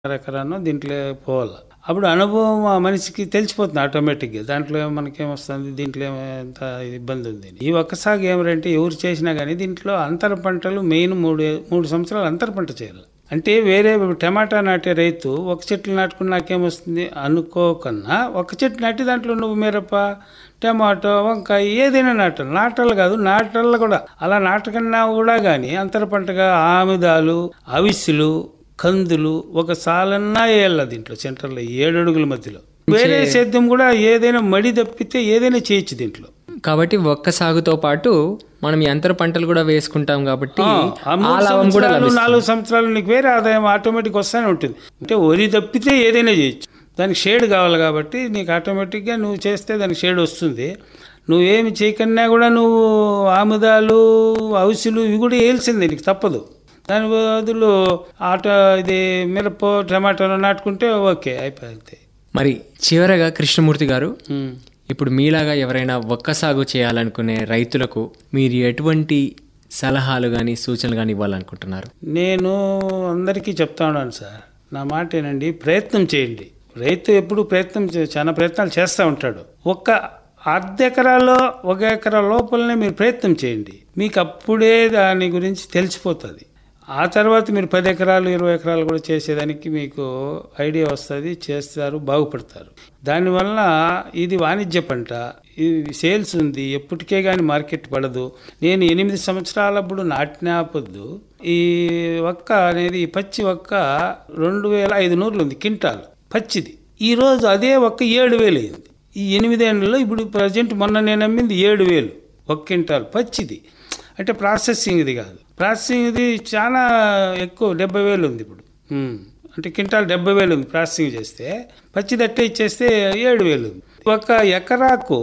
ఎకరానో దీంట్లో పోవాలి అప్పుడు అనుభవం ఆ మనిషికి తెలిసిపోతుంది ఆటోమేటిక్గా దాంట్లో మనకేమొస్తుంది దీంట్లో ఏమో ఎంత ఇబ్బంది ఉంది అని. ఈ ఒక్క సాగు ఏమిటంటే ఎవరు చేసినా కానీ దీంట్లో అంతర పంటలు మెయిన్ మూడు మూడు సంవత్సరాలు అంతర పంట చేయాలి అంటే వేరే టమాటా నాటే రైతు ఒక చెట్లు నాటుకుని నాకేమొస్తుంది అనుకోకన్నా ఒక చెట్టు నాటి దాంట్లో నువ్వు మిరప టమాటో వంకాయ ఏదైనా నాటాలి నాటాలి కాదు నాటాలి కూడా అలా నాటకన్నా కూడా కానీ అంతర పంటగా ఆముదాలు అవిస్సులు కందులు ఒక సాలన్నా వేయాల దీంట్లో సెంటర్లో ఏడు అడుగుల మధ్యలో వేరే సేద్యం కూడా ఏదైనా మడి తప్పితే ఏదైనా చేయొచ్చు దీంట్లో కాబట్టి ఒక్క సాగుతో పాటు మనం ఈ అంతర పంటలు కూడా వేసుకుంటాం కాబట్టి ఆ ఆ మూడు లాభం కూడా సంవత్సరాలు లభిస్తుంది. నాలుగు సంవత్సరాలు నీకు వేరే ఆదాయం ఆటోమేటిక్ వస్తూనే ఉంటుంది అంటే వరి తప్పితే ఏదైనా చేయొచ్చు దానికి షేడ్ కావాలి కాబట్టి నీకు ఆటోమేటిక్గా నువ్వు చేస్తే దానికి షేడ్ వస్తుంది నువ్వేమి చేయకన్నా కూడా నువ్వు ఆముదాలు అవుసులు ఇవి కూడా వేయాల్సిందే నీకు తప్పదు దాని బదులు ఆటో ఇది మిరప టమాటాలు నాటుకుంటే ఓకే అయిపోయింది మరి చివరగా కృష్ణమూర్తి గారు ఉమ్. ఇప్పుడు మీలాగా ఎవరైనా ఒక్క సాగు చేయాలనుకునే రైతులకు మీరు ఎటువంటి సలహాలు కానీ సూచనలు కానీ ఇవ్వాలనుకుంటున్నారు నేను అందరికీ చెప్తా ఉన్నాను సార్ నా మాట ఏనండి ప్రయత్నం చేయండి రైతు ఎప్పుడు ప్రయత్నం చే- చాలా ప్రయత్నాలు చేస్తూ ఉంటాడు ఒక్క అర్ధ ఎకరాలో ఒక ఎకరా లోపలనే మీరు ప్రయత్నం చేయండి మీకు అప్పుడే దాని గురించి తెలిసిపోతుంది ఆ తర్వాత మీరు పది ఎకరాలు ఇరవై ఎకరాలు కూడా చేసేదానికి మీకు ఐడియా వస్తుంది చేస్తారు బాగుపడతారు దానివల్ల ఇది వాణిజ్య పంట ఇది సేల్స్ ఉంది ఎప్పటికే కానీ మార్కెట్ పడదు నేను ఎనిమిది సంవత్సరాలప్పుడు నాటిన పొద్దు ఈ ఒక్క అనేది ఈ పచ్చి ఒక్క రెండు వేల ఐదు నూరులు ఉంది కింటాల్ పచ్చిది ఈ రోజు అదే ఒక్క ఏడు వేలు అయింది ఈ ఎనిమిదేళ్లలో ఇప్పుడు ప్రజెంట్ మొన్న నేను అమ్మింది ఏడు వేలు ఒక క్వింటాల్ పచ్చిది అంటే ప్రాసెసింగ్ ఇది కాదు ప్రాసెసింగ్ ఇది చాలా ఎక్కువ డెబ్బై వేలు ఉంది ఇప్పుడు ఉమ్. అంటే క్వింటాల్ డెబ్బై వేలు ఉంది ప్రాసెసింగ్ చేస్తే పచ్చిది అట్టే ఇచ్చేస్తే ఏడు వేలు ఉంది ఒక ఎకరాకు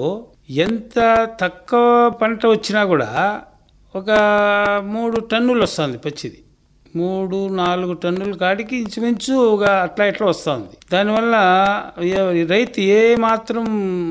ఎంత తక్కువ పంట వచ్చినా కూడా ఒక మూడు టన్నులు వస్తుంది పచ్చిది మూడు నాలుగు టన్నుల కాడికి ఇంచుమించు ఒక అట్లా ఇట్లా వస్తుంది దానివల్ల ఏ- రైతు ఏ మాత్రం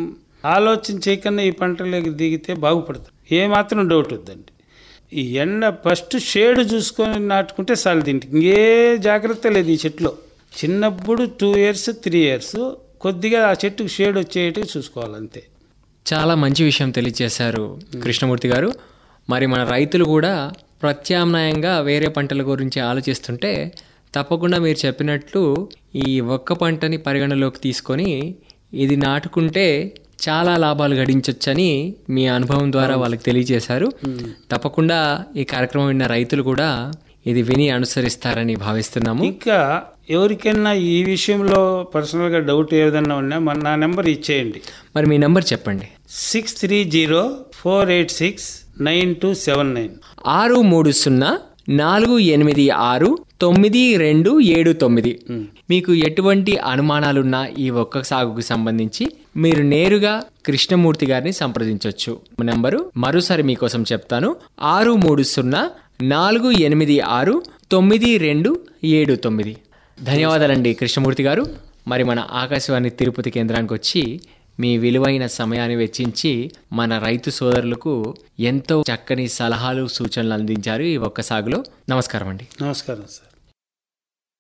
ఆలోచన చేయకన్నా ఈ పంటలోకి దిగితే బాగుపడతాడు ఏ మాత్రం డౌట్ వద్దండి ఈ ఎండ ఫస్ట్ షేడ్ చూసుకొని నాటుకుంటే చాలు దీంట్లో ఇంకే జాగ్రత్త లేదు ఈ చెట్లో చిన్నప్పుడు టూ ఇయర్స్ త్రీ ఇయర్స్ కొద్దిగా ఆ చెట్టుకు షేడ్ వచ్చేటివి చూసుకోవాలి అంతే చాలా మంచి విషయం తెలియజేశారు కృష్ణమూర్తి గారు మరి మన రైతులు కూడా ప్రత్యామ్నాయంగా వేరే పంటల గురించి ఆలోచిస్తుంటే తప్పకుండా మీరు చెప్పినట్లు ఈ ఒక్క పంటని పరిగణలోకి తీసుకొని ఇది నాటుకుంటే చాలా లాభాలు గడించవచ్చని మీ అనుభవం ద్వారా వాళ్ళకి తెలియజేశారు తప్పకుండా ఈ కార్యక్రమం విన్న రైతులు కూడా ఇది విని అనుసరిస్తారని భావిస్తున్నాము ఇంకా ఎవరికైనా ఈ విషయంలో పర్సనల్గా డౌట్ ఏదన్నా ఉన్నా మన నా నెంబర్ ఇచ్చేయండి మరి మీ నంబర్ చెప్పండి six three zero four eight six nine two seven nine ఆరు మూడు సున్నా నాలుగు ఎనిమిది ఆరు తొమ్మిది రెండు ఏడు తొమ్మిది మీకు ఎటువంటి అనుమానాలున్నా ఈ ఒక్క సాగుకు సంబంధించి మీరు నేరుగా కృష్ణమూర్తి గారిని సంప్రదించవచ్చు నెంబరు మరోసారి మీకోసం చెప్తాను ఆరు మూడు సున్నా నాలుగు ఎనిమిది ఆరు తొమ్మిది రెండు ఏడు తొమ్మిది ధన్యవాదాలండి కృష్ణమూర్తి గారు మరి మన ఆకాశవాణి తిరుపతి కేంద్రానికి వచ్చి మీ విలువైన సమయాన్ని వెచ్చించి మన రైతు సోదరులకు ఎంతో చక్కని సలహాలు సూచనలు అందించారు ఈ ఒక్క సాగులో నమస్కారం అండి నమస్కారం సార్